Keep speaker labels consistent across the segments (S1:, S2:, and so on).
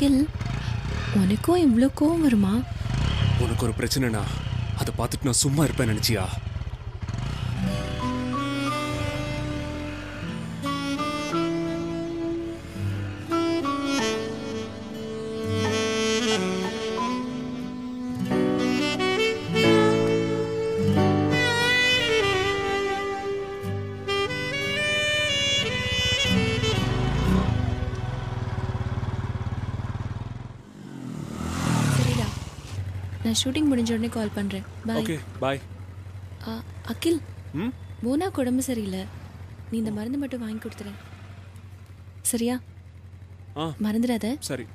S1: அகில் உனக்கும் இவ்வளோ கோவம் வருமா
S2: உனக்கு ஒரு பிரச்சனைனா அதை பார்த்துட்டு நான் சும்மா இருப்பேன் நினைச்சியா
S1: சரிடா நான் ஷூட்டிங் முடிஞ்ச உடனே கால் பண்ணுறேன் பாய்
S2: ஓகே பாய்
S1: அகில்
S2: ம்
S1: மோனாக்கு உடம்பு சரியில்லை நீ இந்த மருந்து மட்டும் வாங்கி கொடுத்துரு சரியா
S2: ஆ
S1: மறந்துடாத
S2: சரி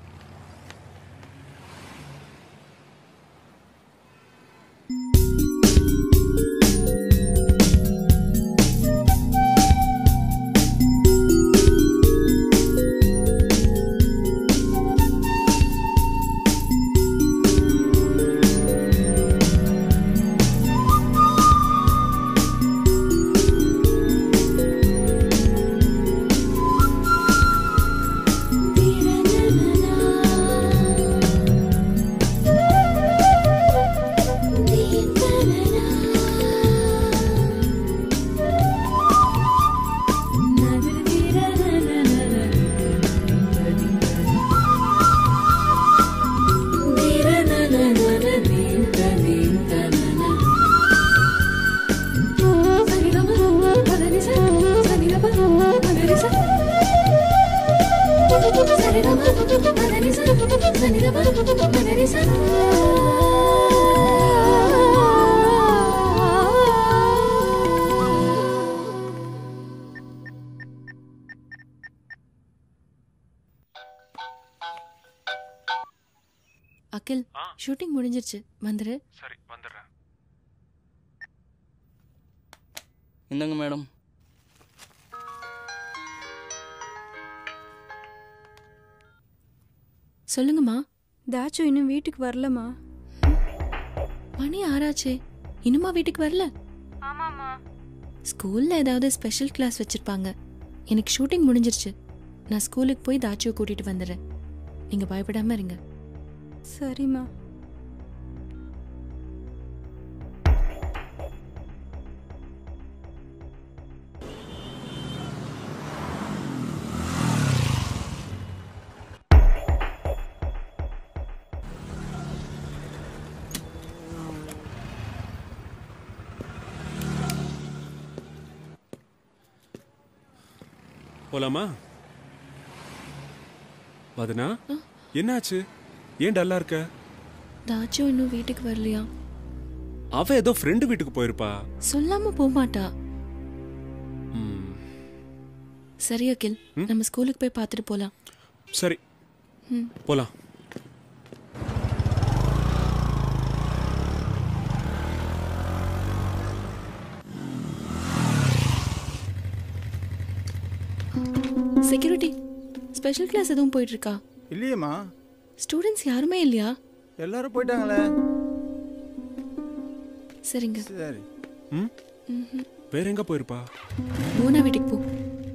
S1: அகில் ஷூட்டிங் முடிஞ்சிருச்சு வந்துரு
S2: சரி வந்துடுறேன்
S3: இந்தாங்க மேடம்
S1: சொல்லுங்கம்மா
S4: தாச்சு இன்னும் வீட்டுக்கு வரலம்மா
S1: மணி ஆறாச்சே இன்னுமா வீட்டுக்கு வரல
S4: ஆமாம்மா
S1: ஸ்கூல்ல ஏதாவது ஸ்பெஷல் கிளாஸ் வச்சிருப்பாங்க எனக்கு ஷூட்டிங் முடிஞ்சிருச்சு நான் ஸ்கூலுக்கு போய் தாச்சியை கூட்டிட்டு வந்துடுறேன் நீங்க பயப்படாம இருங்க
S4: சரிம்மா
S2: போலாமா வதனா என்னாச்சு ஏன் டல்லா இருக்க
S1: தாச்சு இன்னும் வீட்டுக்கு வரலையா
S2: அவ ஏதோ ஃப்ரெண்டு வீட்டுக்கு போயிருப்பா
S1: சொல்லாம போக மாட்டா
S2: ம்,
S1: சரி அகில் நம்ம ஸ்கூலுக்கு போய் பார்த்துட்டு போலாம்
S2: சரி
S1: ம்.
S2: போலாம்
S1: செக்யூரிட்டி ஸ்பெஷல் கிளாஸ் எதுவும் போயிட்டு இருக்கா
S5: இல்லையேம்மா
S1: ஸ்டூடெண்ட்ஸ் யாருமே இல்லையா
S5: எல்லாரும் போயிட்டாங்களே
S1: சரிங்க
S5: சரி
S2: ம் வேற எங்க போயிருப்பா
S1: மோனா வீட்டுக்கு போ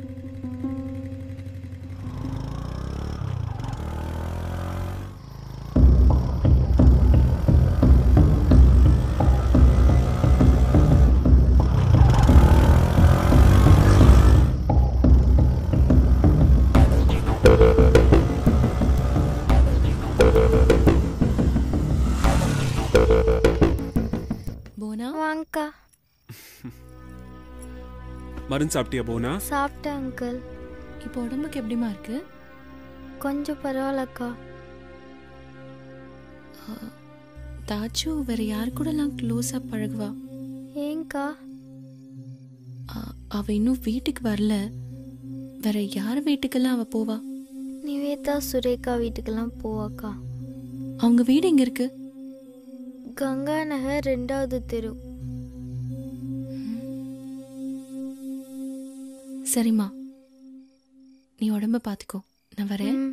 S1: போனா
S6: வாங்கக்கா
S2: மருந்து சாப்பிட்டியா போனா
S6: சாப்பிட்டேன் அங்கிள்
S1: இப்போ உடம்புக்கு எப்படிமா இருக்கு
S6: கொஞ்சம் பரவாயில்லக்கா
S1: தாச்சு வேற யார் கூடலாம் க்ளோஸா பழகுவா
S6: ஏங்க்கா
S1: அ- அவ இன்னும் வீட்டுக்கு வரல வேற யார் வீட்டுக்கெல்லாம் அவ போவா
S6: நிவேதா சுரேகா வீட்டுக்கெல்லாம் போவாக்கா
S1: அவங்க வீடு எங்க இருக்கு
S6: கங்கா நகர் ரெண்டாவது தெரு
S1: சரிம்மா நீ உடம்ப பாத்துக்கோ நான் வரேன்
S6: ம்.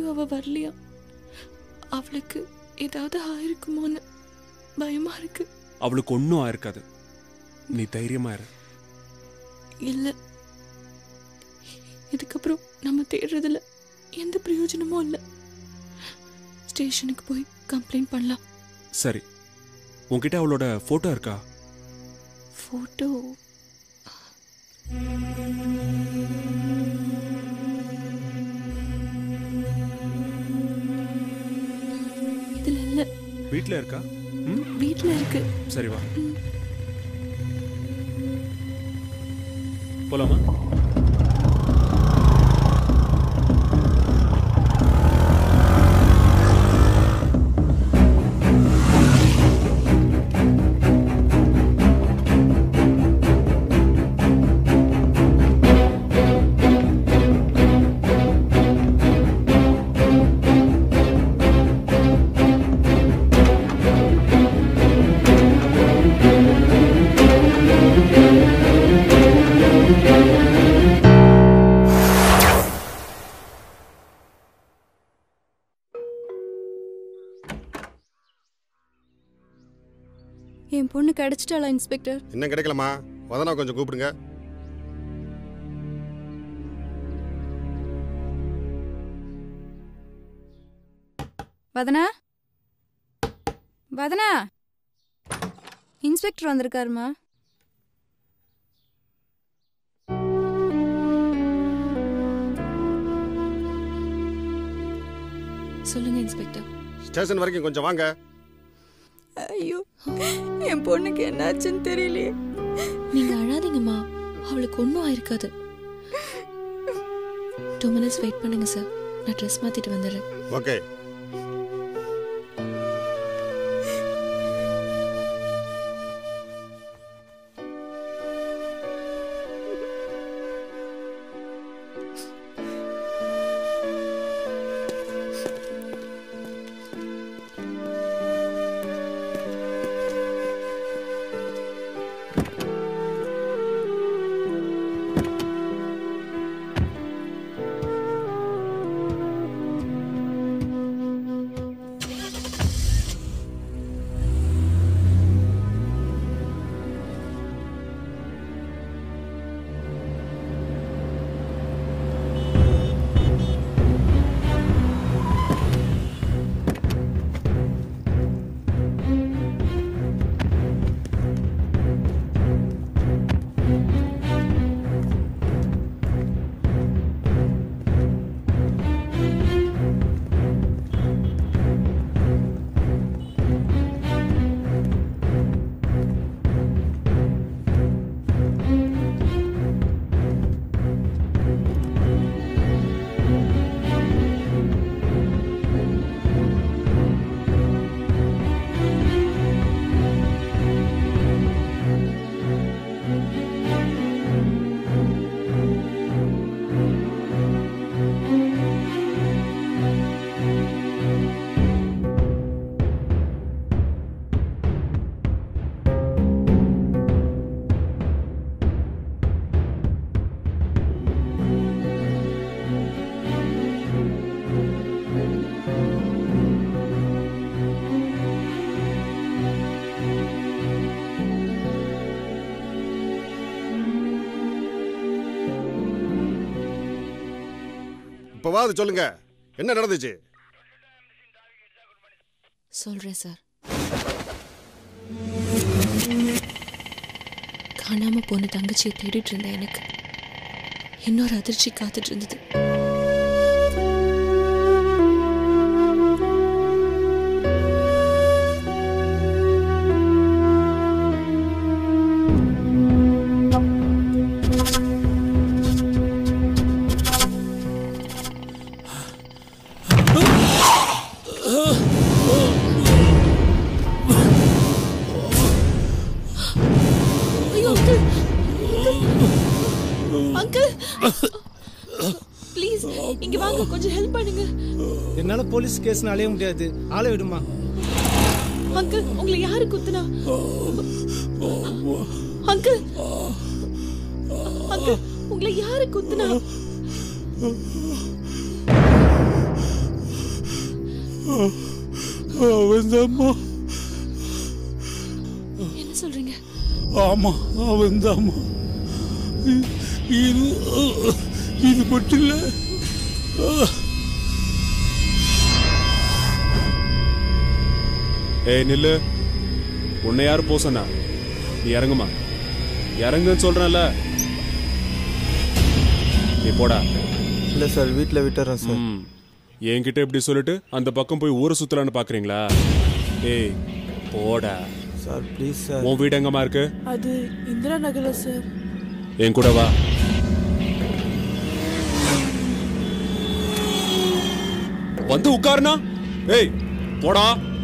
S1: இன்னும் அவ வரலையா அவளுக்கு ஏதாவது ஆயிருக்குமோன்னு பயமா இருக்கு
S2: அவளுக்கு ஒன்றும் ஆயிருக்காது நீ தைரியமா இரு
S1: இல்ல இதுக்கப்புறம் நம்ம தேடுறதுல எந்த பிரயோஜனமும் இல்லை ஸ்டேஷனுக்கு போய் கம்ப்ளைண்ட் பண்ணலாம்
S2: சரி உன்கிட்ட அவளோட ஃபோட்டோ இருக்கா
S1: ஃபோட்டோ இதுல இல்ல
S2: வீட்டில் இருக்கா ம்
S1: வீட்ல இருக்கு
S2: சரி வா போலாமா
S4: என் பொண்ணு கிடைச்சிட்டாளா இன்ஸ்பெக்டர்
S5: இன்னும் கிடைக்கலமா வதனா கொஞ்சம் கூப்பிடுங்க
S4: வதனா வதனா இன்ஸ்பெக்டர் வந்திருக்காருமா
S1: சொல்லுங்க இன்ஸ்பெக்டர்
S5: ஸ்டேஷன் வரைக்கும் கொஞ்சம் வாங்க
S4: ஐயோ என் பொண்ணுக்கு என்னாச்சுன்னு தெரியலையே
S1: நீங்க அழாதீங்கம்மா அவளுக்கு ஒன்றும் ஆயிருக்காது டூ மினிட்ஸ் வெயிட் பண்ணுங்க சார் நான் ட்ரெஸ் மாத்திட்டு வந்துடுறேன்
S5: ஓகே இப்போவாது சொல்லுங்க என்ன நடந்துச்சு
S1: சொல்றேன் சார் காணாம போன தங்கச்சியை தேடிட்டு இருந்தேன் எனக்கு இன்னொரு அதிர்ச்சி காத்துட்டு இருந்தது ஐயோ அங்கிள் அங்கிள் ப்ளீஸ் இங்க வாங்க கொஞ்சம் ஹெல்ப் பண்ணுங்க
S7: என்னால போலீஸ் கேஸ்னு அலைய முடியாது ஆளை விடுமா
S1: அங்கிள் உங்களை யாரு குத்துனா அங்கிள் அங்கிள் உங்களை யாரு குத்துனா
S8: அவன்தாம்மா
S1: என்ன சொல்றீங்க
S8: ஆமா அவன்தாம்மா இது இது மட்டும் இல்லை
S2: ஏய் நில்லு உன்னை யாரு போ சொன்னா நீ இறங்குமா இறங்குன்னு சொல்றேன்ல நீ போடா
S9: இல்லை சார் வீட்டில் விட்டுறேன் சார்
S2: ம் என்கிட்ட இப்படி சொல்லிட்டு அந்த பக்கம் போய் ஊரை சுத்தலான்னு பாக்குறீங்களா ஏய் போடா
S9: சார் ப்ளீஸ் சார்
S2: உன் வீடு எங்கம்மா இருக்கு
S10: அது இந்திரா நகர்ல சார்
S2: என் கூட வா வந்து உட்காருனா ஏய் போடா